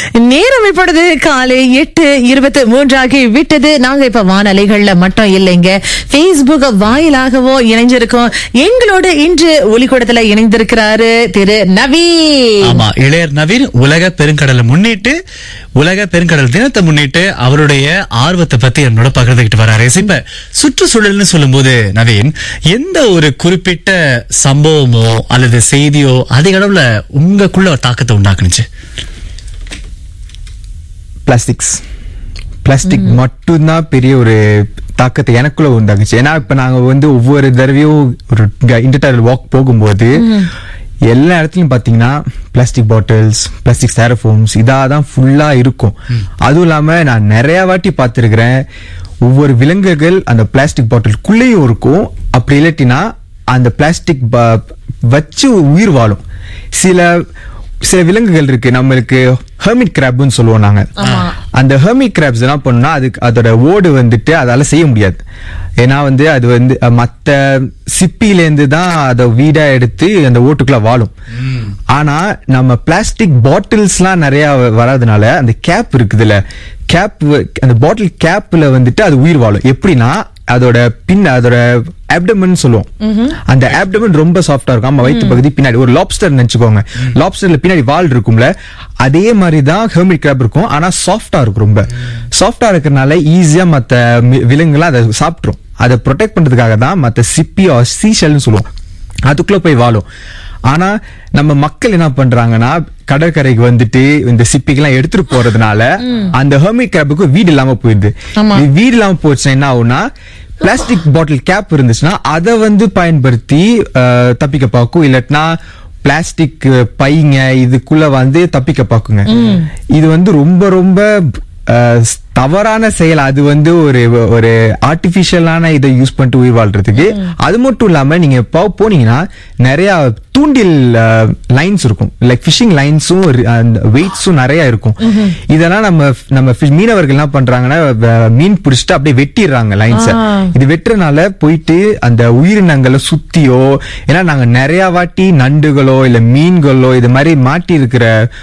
நேரம் இப்பொழுது காலை எட்டு இருபத்தி மூன்றாகி விட்டது நாங்க இப்ப வானலைகள்ல மட்டும் இல்லைங்க Facebook வாயிலாகவோ இணைஞ்சிருக்கோம் எங்களோட இன்று ஒலிக்கூடத்துல இணைந்திருக்கிறாரு திரு நவீ ஆமா இளையர் நவீன் உலக பெருங்கடலை முன்னிட்டு உலக பெருங்கடல் தினத்தை முன்னிட்டு அவருடைய ஆர்வத்தை பத்தி என்னோட பகிர்ந்துகிட்டு வராரு இப்ப சுற்றுச்சூழல்னு சொல்லும்போது நவீன் எந்த ஒரு குறிப்பிட்ட சம்பவமோ அல்லது செய்தியோ அதிக அளவுல உங்களுக்குள்ள ஒரு தாக்கத்தை உண்டாக்குனுச்சு பிளாஸ்டிக்ஸ் பிளாஸ்டிக் மட்டும்தான் பெரிய ஒரு தாக்கத்தை எனக்குள்ள உண்டாக்குச்சு ஏன்னா இப்ப நாங்க வந்து ஒவ்வொரு தடவையும் ஒரு இன்டர்டர் வாக் போகும்போது எல்லா இடத்துலயும் பாத்தீங்கன்னா பிளாஸ்டிக் பாட்டில்ஸ் பிளாஸ்டிக் ஸ்டாரோஃபோம்ஸ் இதாக தான் ஃபுல்லா இருக்கும் அதுவும் இல்லாம நான் நிறைய வாட்டி பார்த்திருக்கிறேன் ஒவ்வொரு விலங்குகள் அந்த பிளாஸ்டிக் பாட்டிலுக்குள்ளேயும் இருக்கும் அப்படி இல்லாட்டினா அந்த பிளாஸ்டிக் வச்சு உயிர் வாழும் சில சில விலங்குகள் இருக்கு நம்மளுக்கு ஹெர்மிட் கிராப்னு சொல்லுவோம் நாங்க அந்த ஹெர்மிட் கிராப்ஸ் என்ன பண்ணா அதுக்கு அதோட ஓடு வந்துட்டு அதால செய்ய முடியாது ஏன்னா வந்து அது வந்து அஹ், மத்த சிப்பில இருந்து தான் அதை வீடா எடுத்து அந்த ஓட்டுக்குள்ள வாழும் ஆனா நம்ம பிளாஸ்டிக் பாட்டில்ஸ்லாம் நிறைய வ- வராதனால அந்த கேப் இருக்குதுல்ல கேப் அந்த பாட்டில் கேப்ல வந்துட்டு அது உயிர் வாழும் எப்படின்னா அதோட பின் அதோட abdomen சொல்லுவோம் அந்த abdomen ரொம்ப சாஃப்டா இருக்கும் ஆமா வயிற்று பகுதி பின்னாடி ஒரு லாப்ஸ்டர் நினைச்சுக்கோங்க லாப்ஸ்டர்ல பின்னாடி வால் இருக்கும்ல அதே மாதிரி தான் ஹெர்மிட் கிராப் இருக்கும் ஆனா சாஃப்டா இருக்கும் ரொம்ப சாஃப்டா இருக்கறனால ஈஸியா மத்த மி- விலங்குலாம் அதை சாப்பிட்ரும் அதை ப்ரொடெக்ட் பண்றதுக்காக தான் மத்த சிப்பி சீஷல்னு சொல்லுவோம் அதுக்குள்ள போய் வாழும் ஆனா நம்ம மக்கள் என்ன பண்றாங்கன்னா கடற்கரைக்கு வந்துட்டு இந்த சிப்பிக்கெல்லாம் எடுத்துட்டு போறதுனால அந்த ஹெர்மிட் கிராப்புக்கு வீடு இல்லாம போயிடுது இது வீடு இல்லாம போச்சுன்னா என்ன ஆகும்னா பிளாஸ்டிக் பாட்டில் கேப் இருந்துச்சுன்னா அதை வந்து பயன்படுத்தி அஹ், தப்பிக்க பார்க்கும் இல்லாட்டினா பிளாஸ்டிக் பைங்க இதுக்குள்ள வந்து தப்பிக்க பார்க்குங்க இது வந்து ரொம்ப ரொம்ப அஹ், தவறான செயல் அது வந்து ஒரு ஒரு ஆர்டிபிஷியலான இதை யூஸ் பண்ணிட்டு உயிர் வாழ்றதுக்கு அது மட்டும் இல்லாம நீங்க போ- போனீங்கன்னா நிறைய தூண்டில் லைன்ஸ் இருக்கும் லைக் ஃபிஷிங் லைன்ஸும் வெயிட்ஸும் நிறைய இருக்கும் இதெல்லாம் நம்ம நம்ம fish- மீனவர்கள் என்ன பண்றாங்கன்னா வ- மீன் பிடிச்சிட்டு அப்படியே வெட்டிடுறாங்க லைன்ஸை இது வெட்டுறதுனால போயிட்டு அந்த உயிரினங்களை சுத்தியோ ஏன்னா நாங்க நிறைய வாட்டி நண்டுகளோ இல்ல மீன்களோ இது மாதிரி மாட்டி இருக்கிற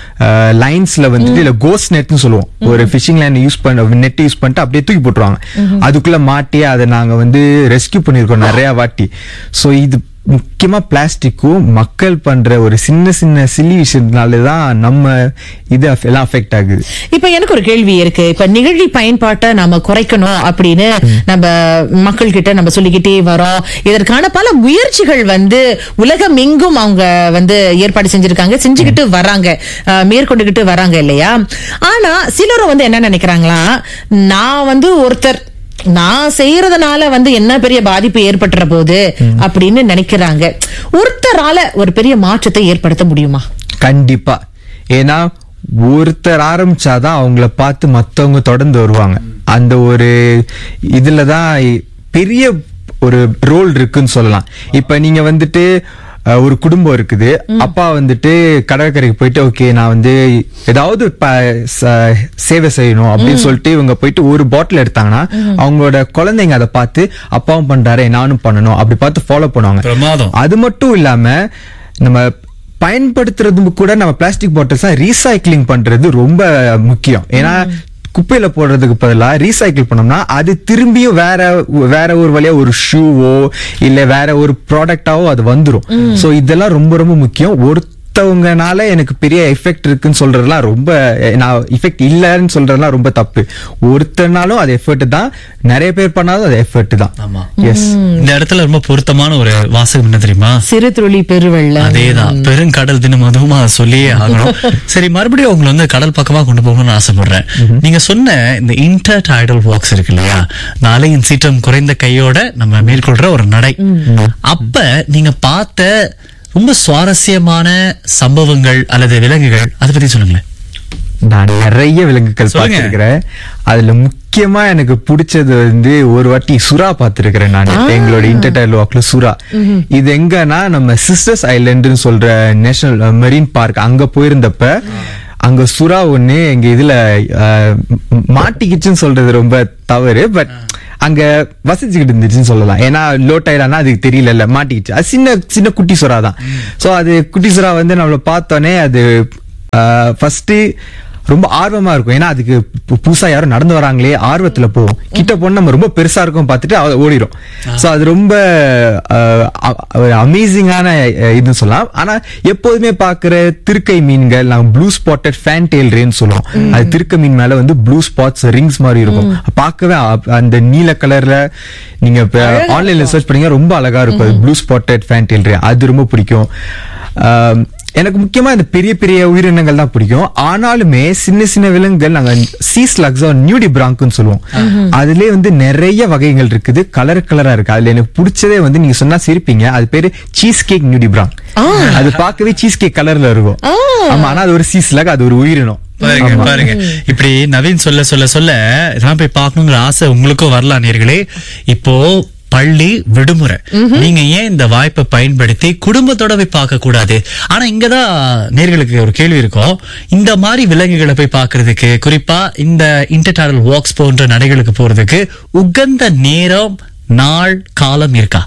லைன்ஸ்ல வந்துட்டு இல்ல கோஸ்ட் நெட்னு சொல்லுவோம் ஒரு ஃபிஷிங் லைன் யூஸ் பண்ண நெட் யூஸ் பண்ணிட்டு அப்படியே தூக்கி போட்டுருவாங்க அதுக்குள்ள மாட்டி அதை நாங்க வந்து ரெஸ்கியூ பண்ணிருக்கோம் நிறைய வாட்டி சோ இது முக்கியமா பிளாஸ்டிக்கும் மக்கள் பண்ற ஒரு சின்ன சின்ன சில்லி விஷயத்தினால தான் நம்ம இது அஃப்- எல்லாம் அஃபெக்ட் ஆகுது இப்ப எனக்கு ஒரு கேள்வி இருக்கு இப்ப நிகழ்ச்சி பயன்பாட்டை நாம குறைக்கணும் அப்படின்னு நம்ம மக்கள் கிட்ட நம்ம சொல்லிக்கிட்டே வரோம் இதற்கான பல முயற்சிகள் வந்து உலகம் எங்கும் அவங்க வந்து ஏற்பாடு செஞ்சிருக்காங்க செஞ்சுக்கிட்டு வராங்க அஹ், மேற்கொண்டுகிட்டு வராங்க இல்லையா ஆனா சிலரும் வந்து என்ன நினைக்கிறாங்களா நான் வந்து ஒருத்தர் நான் செய்யறதுனால வந்து என்ன பெரிய பாதிப்பு ஏற்பட்டுற போது அப்படின்னு நினைக்கிறாங்க ஒருத்தரால ஒரு பெரிய மாற்றத்தை ஏற்படுத்த முடியுமா கண்டிப்பா ஏன்னா ஒருத்தர் ஆரம்பிச்சாதான் அவங்கள பார்த்து மத்தவங்க தொடர்ந்து வருவாங்க அந்த ஒரு இதுலதான் பெரிய ஒரு ரோல் இருக்குன்னு சொல்லலாம் இப்ப நீங்க வந்துட்டு அஹ், ஒரு குடும்பம் இருக்குது அப்பா வந்துட்டு கடற்கரைக்கு போயிட்டு ஓகே நான் வந்து ஏதாவது ப- ச- சேவை செய்யணும் அப்படின்னு சொல்லிட்டு இவங்க போயிட்டு ஒரு பாட்டில் எடுத்தாங்கன்னா அவங்களோட குழந்தைங்க அதை பார்த்து அப்பாவும் பண்றாரு நானும் பண்ணணும் அப்படி பார்த்து ஃபாலோ பண்ணுவாங்க பிரமாதம் அது மட்டும் இல்லாம நம்ம பயன்படுத்துறது கூட நம்ம பிளாஸ்டிக் பாட்டில்ஸ் ரீசைக்ளிங் பண்றது ரொம்ப முக்கியம் ஏன்னா குப்பையில போடுறதுக்கு பதிலா ரீசைக்கிள் பண்ணோம்னா அது திரும்பியும் வேற வேற ஒரு வழியா ஒரு ஷூவோ இல்ல வேற ஒரு ப்ராடக்டாவோ அது வந்துரும் சோ இதெல்லாம் ரொம்ப ரொம்ப முக்கியம் ஒருத்தவங்கனால எனக்கு பெரிய எஃபெக்ட் இருக்குன்னு சொல்றதுலாம் ரொம்ப நான் எஃபெக்ட் இல்லைன்னு சொல்றதுலாம் ரொம்ப தப்பு ஒருத்தனாலும் அது எஃபர்ட் தான் நிறைய பேர் பண்ணாலும் அது எஃபர்ட் தான் ஆமா எஸ் இந்த இடத்துல ரொம்ப பொருத்தமான ஒரு வாசகம் என்ன தெரியுமா சிறு துளி பெருவெள்ளம் அதேதான் பெருங்கடல் தினம் அதுவும் அதை சொல்லியே ஆகணும் சரி மறுபடியும் உங்களை வந்து கடல் பக்கமா கொண்டு போகணும்னு ஆசைப்படுறேன் நீங்க சொன்ன இந்த இன்டர் டைடல் வாக்ஸ் இருக்கு இல்லையா இந்த அலையின் சீற்றம் குறைந்த கையோட நம்ம மேற்கொள்ற ஒரு நடை அப்ப நீங்க பார்த்த ரொம்ப சுவாரஸ்யமான சம்பவங்கள் அல்லது விலங்குகள் அதை பத்தி சொல்லுங்களேன் நான் நிறைய விலங்குகள் சொல்லுங்க. பார்த்திருக்கிறேன் அதுல முக்கியமா எனக்கு பிடிச்சது வந்து ஒரு வாட்டி சுறா பார்த்திருக்கிறேன் நான் எங்களோட இன்டர்டைல் வாக்ல சுறா இது எங்கன்னா நம்ம சிஸ்டர்ஸ் ஐலண்டுன்னு சொல்ற நேஷனல் மெரீன் பார்க் அங்க போயிருந்தப்ப அங்க சுறா ஒண்ணு எங்க இதுல அஹ், ம், மாட்டிக்கிச்சுன்னு சொல்றது ரொம்ப தவறு பட் அங்க வசிச்சுக்கிட்டு இருந்துச்சுன்னு சொல்லலாம் ஏன்னா லோ டயர்டானா அதுக்கு தெரியல மாட்டிக்கிச்சு அது சின்ன சின்ன குட்டி சுறா தான் சோ அது குட்டி சுறா வந்து நம்மள பார்த்தோன்னே அது ஃபர்ஸ்ட் ரொம்ப ஆர்வமா இருக்கும் ஏன்னா அதுக்கு பு- புதுசா யாரும் நடந்து வராங்களே ஆர்வத்துல போவோம் கிட்ட போனா நம்ம ரொம்ப பெருசா இருக்கும் பார்த்துட்டு அவ- ஓடிடும் சோ அது ரொம்ப அமேசிங்கான இதுன்னு சொல்லலாம் ஆனா எப்போதுமே பாக்குற திருக்கை மீன்கள் நாங்க ப்ளூ ஸ்பாட்டட் ஃபேன் டெயில் ரேன்னு சொல்லுவோம் அது திருக்க மீன் மேல வந்து ப்ளூ ஸ்பாட்ஸ் ரிங்ஸ் மாதிரி இருக்கும் பார்க்கவே அ- அந்த நீல கலர்ல நீங்க ஆன்லைன்ல சர்ச் பண்ணீங்க ரொம்ப அழகா இருக்கும் அது blue spotted fan tail ray அது ரொம்ப பிடிக்கும் ஆம், எனக்கு முக்கியமா இந்த பெரிய பெரிய உயிரினங்கள் தான் பிடிக்கும் ஆனாலுமே சின்ன சின்ன விலங்குகள் நாங்க சீஸ் லக்ஸா நியூடி பிராங்குன்னு சொல்லுவோம் அதுலயே வந்து நிறைய வகைகள் இருக்குது கலர் கலரா இருக்கு அதுல எனக்கு பிடிச்சதே வந்து நீங்க சொன்னா சிரிப்பீங்க அது பேரு சீஸ் கேக் நியூடி பிராங்க் அது பார்க்கவே சீஸ் கேக் கலர்ல இருக்கும் ஆமா ஆனா அது ஒரு சீஸ் லக் அது ஒரு உயிரினம் பாருங்க ஆமா. பாருங்க இப்படி நவீன் சொல்ல சொல்ல சொல்ல இதெல்லாம் போய் பார்க்கணுங்கிற ஆசை உங்களுக்கும் வரலாம் நேர்களே இப்போ பள்ளி விடுமுறை நீங்க ஏன் இந்த வாய்ப்பை பயன்படுத்தி குடும்பத்தோட போய் பார்க்க கூடாது ஆனா இங்கதான் நேர்களுக்கு ஒரு கேள்வி இருக்கும் இந்த மாதிரி விலங்குகளை போய் பார்க்கிறதுக்கு குறிப்பா இந்த இன்டர்டாரல் வாக்ஸ் போன்ற நடைகளுக்கு போறதுக்கு உகந்த நேரம் நாள் காலம் இருக்கா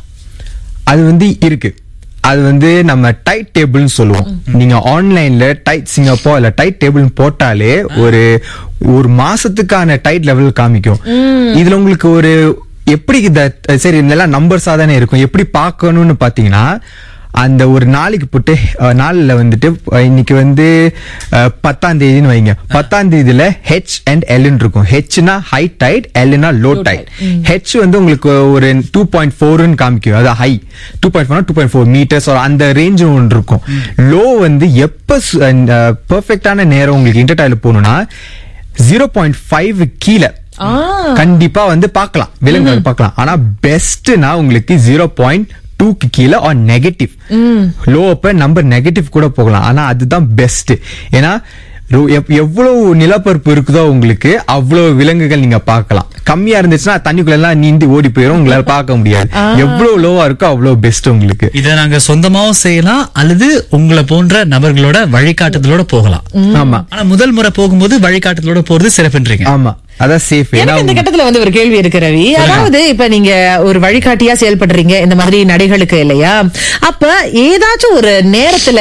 அது வந்து இருக்கு அது வந்து நம்ம டைட் டேபிள்னு சொல்லுவோம் நீங்க ஆன்லைன்ல டைட் சிங்கப்பூர் இல்ல டைட் டேபிள் போட்டாலே ஒரு ஒரு மாசத்துக்கான டைட் லெவல் காமிக்கும் இதுல உங்களுக்கு ஒரு எப்படி இந்த சரி இதெல்லாம் நம்பர்ஸா தானே இருக்கும் எப்படி பார்க்கணும்னு பாத்தீங்கன்னா அந்த ஒரு நாளைக்கு போட்டு அஹ், நாள்ல வந்துட்டு அஹ், இன்னைக்கு வந்து அஹ், பத்தாம் தேதின்னு வைங்க பத்தாம் தேதியில ஹெச் அண்ட் எல்னு இருக்கும் ஹெச்னா ஹை டைட் எல்னா லோ டைட் ஹெச் வந்து உங்களுக்கு ஒரு டூ பாயிண்ட் ஃபோர்னு காமிக்கும் அது high two point four two point four meters அந்த ரேஞ்ச் ஒன்று இருக்கும் லோ வந்து எப்ப பெர்ஃபெக்டான நேரம் உங்களுக்கு இன்டர்டைல போகணும்னா ஜீரோ பாயிண்ட் ஃபைவ் கீழே கண்டிப்பா வந்து பார்க்கலாம் விலங்குகள் பார்க்கலாம் ஆனா பெஸ்ட்னா உங்களுக்கு ஜீரோ பாயிண்ட் டூக்கு கீழே ஆர் நெகட்டிவ் லோ அப்ப நம்பர் நெகட்டிவ் கூட போகலாம் ஆனா அதுதான் பெஸ்ட் ஏன்னா ரொ- எவ்- எவ்வளவு நிலப்பரப்பு இருக்குதோ உங்களுக்கு அவ்வளவு விலங்குகள் நீங்க பார்க்கலாம் கம்மியா இருந்துச்சுன்னா தண்ணிக்குள்ள எல்லாம் நீந்தி ஓடி போயிடும் உங்களால பார்க்க முடியாது எவ்வளவு லோவா இருக்கோ அவ்வளவு பெஸ்ட் உங்களுக்கு இதை நாங்க சொந்தமாவும் செய்யலாம் அல்லது உங்களை போன்ற நபர்களோட வழிகாட்டுதலோட போகலாம் ஆமா ஆனா முதல் முறை போகும்போது வழிகாட்டுதலோட போறது சிறப்புன்றீங்க ஆமா அதான் சேஃப் ஏன்னா எனக்கு இந்த கட்டத்துல வந்து ஒரு கேள்வி இருக்கு ரவி அதாவது இப்ப நீங்க ஒரு வழிகாட்டியா செயல்படுறீங்க இந்த மாதிரி நடைகளுக்கு இல்லையா அப்ப ஏதாச்சும் ஒரு நேரத்துல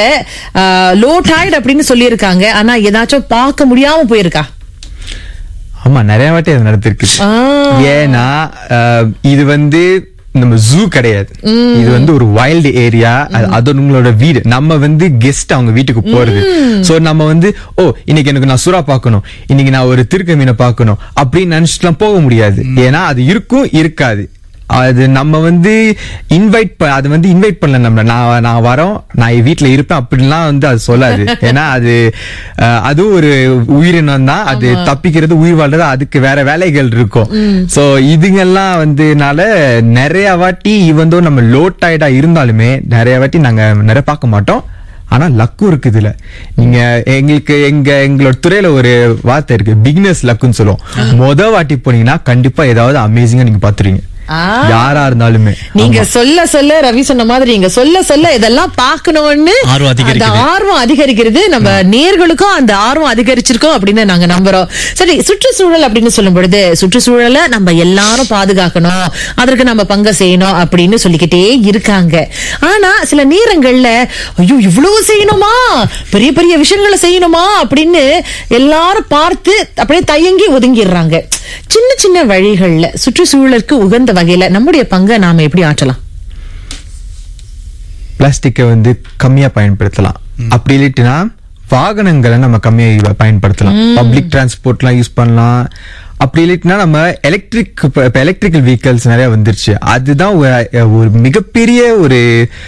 லோ டைட் அப்படின்னு சொல்லியிருக்காங்க ஆனா ஏதாச்சும் பார்க்க முடியாம போயிருக்கா ஆமா நிறைய வாட்டி அது நடந்திருக்கு ஆ. ஏன்னா அஹ், இது வந்து நம்ம ஜூ கிடையாது இது வந்து ஒரு வைல்டு ஏரியா அது உங்களோட வீடு நம்ம வந்து கெஸ்ட் அவங்க வீட்டுக்கு போறது சோ நம்ம வந்து ஓ இன்னைக்கு எனக்கு நான் சுறா பார்க்கணும் இன்னைக்கு நான் ஒரு திருக்க மீனை பார்க்கணும் அப்படின்னு நினைச்சிட்டுலாம் போக முடியாது ஏன்னா அது இருக்கும் இருக்காது அது நம்ம வந்து இன்வைட் அது வந்து இன்வைட் பண்ணல நம்ம நான் நான் வரோம் நான் என் வீட்ல இருப்பேன் அப்படிலாம் வந்து அது சொல்லாது ஏன்னா அது அஹ், அதுவும் ஒரு உயிரினம் தான் அது தப்பிக்கிறது உயிர் வாழ்றது அதுக்கு வேற வேலைகள் இருக்கும் சோ இதுங்கெல்லாம் வந்துனால நிறைய வாட்டி இவந்தோ நம்ம லோ டயர்டா இருந்தாலுமே நிறைய வாட்டி நாங்க நிறைய பார்க்க மாட்டோம் ஆனா லக்கும் இருக்கு இதுல நீங்க எங்களுக்கு எங்க எங்களோட துறையில ஒரு வார்த்தை இருக்கு பிகினர்ஸ் லக்குன்னு சொல்லுவோம் மொத வாட்டி போனீங்கன்னா கண்டிப்பா ஏதாவது அமேசிங்கா நீங்க பாத்துருவீங்க ஆ. யாரா இருந்தாலுமே நீங்க சொல்ல சொல்ல ரவி சொன்ன மாதிரி நீங்க சொல்ல சொல்ல இதெல்லாம் பார்க்கணும்னு ஆர்வம் அதிகரிக்குது. அந்த ஆர்வம் அதிகரிக்கிறது நம்ம நேர்களுக்கும் அந்த ஆர்வம் அதிகரிச்சிருக்கோம் அப்படின்னு நாங்க நம்புறோம் சரி சுற்றுச்சூழல் அப்படின்னு சொல்லும் பொழுது சுற்றுச்சூழலை நம்ம எல்லாரும் பாதுகாக்கணும் அதற்கு நம்ம பங்கு செய்யணும் அப்படின்னு சொல்லிக்கிட்டே இருக்காங்க ஆனா சில நேரங்கள்ல ஐயோ இவ்வளவு செய்யணுமா பெரிய பெரிய விஷயங்களை செய்யணுமா அப்படின்னு எல்லாரும் பார்த்து அப்படியே தயங்கி ஒதுங்கிடுறாங்க சின்ன சின்ன வழிகள்ல சுற்றுச்சூழலுக்கு உகந்த வகையில நம்முடைய பங்கை நாம எப்படி ஆற்றலாம் பிளாஸ்டிக்கை வந்து கம்மியா பயன்படுத்தலாம் அப்படி இல்லட்டுனா வாகனங்களை நம்ம கம்மியா பயன்படுத்தலாம் பப்ளிக் டிரான்ஸ்போர்ட்லாம் யூஸ் பண்ணலாம் அப்படி இல்லட்டுனா நம்ம எலக்ட்ரிக் இப்ப எலக்ட்ரிக்கல் வெஹிக்கல்ஸ் நிறைய வந்துருச்சு அதுதான் ஒரு- ஒரு மிகப்பெரிய ஒரு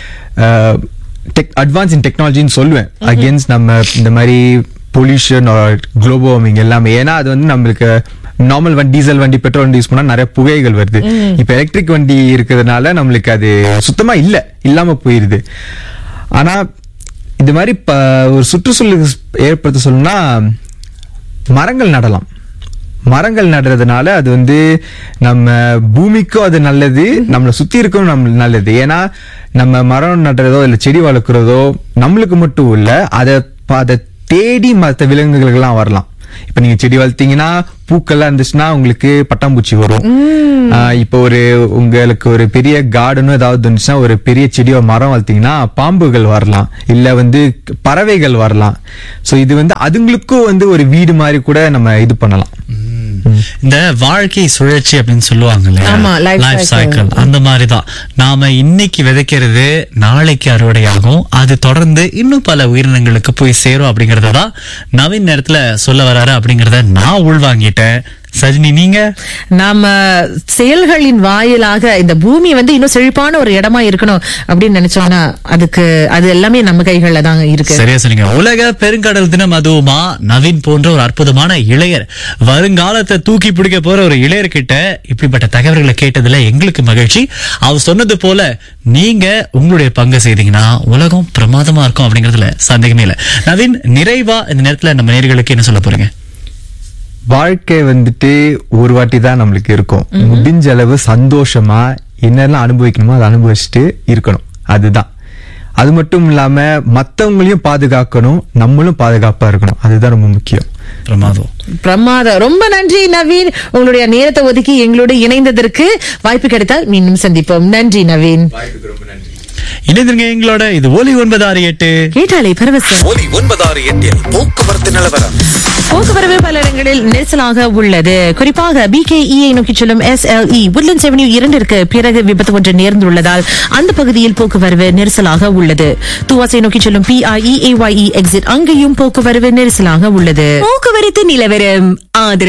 அட்வான்ஸ் இன் டெக்னாலஜின்னு சொல்லுவேன் அகேன்ஸ்ட் நம்ம இந்த மாதிரி பொல்யூஷன் குளோபல் வார்மிங் எல்லாமே ஏன்னா அது வந்து நம்மளுக்கு நார்மல் வண்டி டீசல் வண்டி பெட்ரோல் வண்டி யூஸ் பண்ணா நிறைய புகைகள் வருது இப்ப எலக்ட்ரிக் வண்டி இருக்கிறதுனால நம்மளுக்கு அது சுத்தமா இல்ல இல்லாம போயிருது ஆனா இது மாதிரி ப- ஒரு சுற்றுச்சூழல் ஏற்படுத்த சொல்லணும்னா மரங்கள் நடலாம் மரங்கள் நடுறதுனால அது வந்து நம்ம பூமிக்கும் அது நல்லது நம்மளை சுத்தி இருக்கவும் நம்ம நல்லது ஏன்னா நம்ம மரம் நடுறதோ இல்ல செடி வளர்க்குறதோ நம்மளுக்கு மட்டும் இல்ல அதை ப- அதை தேடி மற்ற விலங்குகளுக்கெல்லாம் வரலாம் இப்ப நீங்க செடி வளர்த்தீங்கன்னா பூக்கள்லாம் இருந்துச்சுன்னா உங்களுக்கு பட்டாம்பூச்சி வரும் ஆஹ் இப்போ ஒரு உங்களுக்கு ஒரு பெரிய கார்டனும் ஏதாவது இருந்துச்சுன்னா ஒரு பெரிய செடியோ மரம் வளர்த்தீங்கன்னா பாம்புகள் வரலாம் இல்ல வந்து பறவைகள் வரலாம் சோ இது வந்து அதுங்களுக்கும் வந்து ஒரு வீடு மாதிரி கூட நம்ம இது பண்ணலாம் இந்த வாழ்க்கை சுழற்சி அப்படின்னு சொல்லுவாங்க இல்லையா ஆமா, life லைஃப் cycle. சைக்கிள் அந்த மாதிரிதான் நாம இன்னைக்கு விதைக்கிறது நாளைக்கு அறுவடையாகும் அது தொடர்ந்து இன்னும் பல உயிரினங்களுக்கு போய் சேரும் அப்படிங்கறத தான் நவீன நேரத்துல சொல்ல வராரு அப்படிங்கறத நான் உள்வாங்கிட்டேன் சஜினி நீங்க நாம செயல்களின் வாயிலாக இந்த பூமி வந்து இன்னும் செழிப்பான ஒரு இடமா இருக்கணும் அப்படின்னு நினைச்சோம்னா அதுக்கு அது எல்லாமே நம்ம கைகள்ல தான் இருக்கு சரியா சொன்னீங்க உலக பெருங்கடல் தினம் அதுவுமா நவீன் போன்ற ஒரு அற்புதமான இளையர் வருங்காலத்தை தூக்கி பிடிக்க போற ஒரு இளையர் கிட்ட இப்படிப்பட்ட தகவல்களை கேட்டதுல எங்களுக்கு மகிழ்ச்சி அவர் சொன்னது போல நீங்க உங்களுடைய பங்கு செய்தீங்கன்னா உலகம் பிரமாதமா இருக்கும் அப்படிங்கறதுல சந்தேகமே இல்ல நவீன் நிறைவா இந்த நேரத்துல நம்ம நேர்களுக்கு என்ன சொல்ல போறீங்க வாழ்க்கை வந்துட்டு ஒரு வாட்டி தான் நம்மளுக்கு இருக்கும் முடிஞ்ச அளவு சந்தோஷமா என்னெல்லாம் அனுபவிக்கணுமோ அதை அனுபவிச்சுட்டு இருக்கணும் அதுதான் அது மட்டும் இல்லாம மத்தவங்களையும் பாதுகாக்கணும் நம்மளும் பாதுகாப்பா இருக்கணும் அதுதான் ரொம்ப முக்கியம் பிரமாதம் பிரமாதம் ரொம்ப நன்றி நவீன் உங்களுடைய நேரத்தை ஒதுக்கி எங்களோடு இணைந்ததற்கு வாய்ப்பு கிடைத்தால் மீண்டும் சந்திப்போம் நன்றி நவீன் இணைந்திருங்க எங்களோட இது ஒலி ஒன்பது ஆறு எட்டு கேட்டாலே பரவசம் ஒலி ஒன்பதாறு எட்டில் போக்குவரத்து நிலவரம் போக்குவரவு பல இடங்களில் நெரிசலாக உள்ளது குறிப்பாக பிகேஇயை நோக்கி செல்லும் எஸ்எல்இ உட்லண்ட்ஸ் அவென்யூ இரண்டிற்கு பிறகு விபத்து ஒன்று நேர்ந்துள்ளதால் அந்த பகுதியில் போக்குவரவு நெரிசலாக உள்ளது துவாசை நோக்கி செல்லும் பிஐஇ ஏஒய்இ எக்ஸிட் அங்கேயும் போக்குவரவு நெரிசலாக உள்ளது போக்குவரத்து நிலவரம் ஆதரவு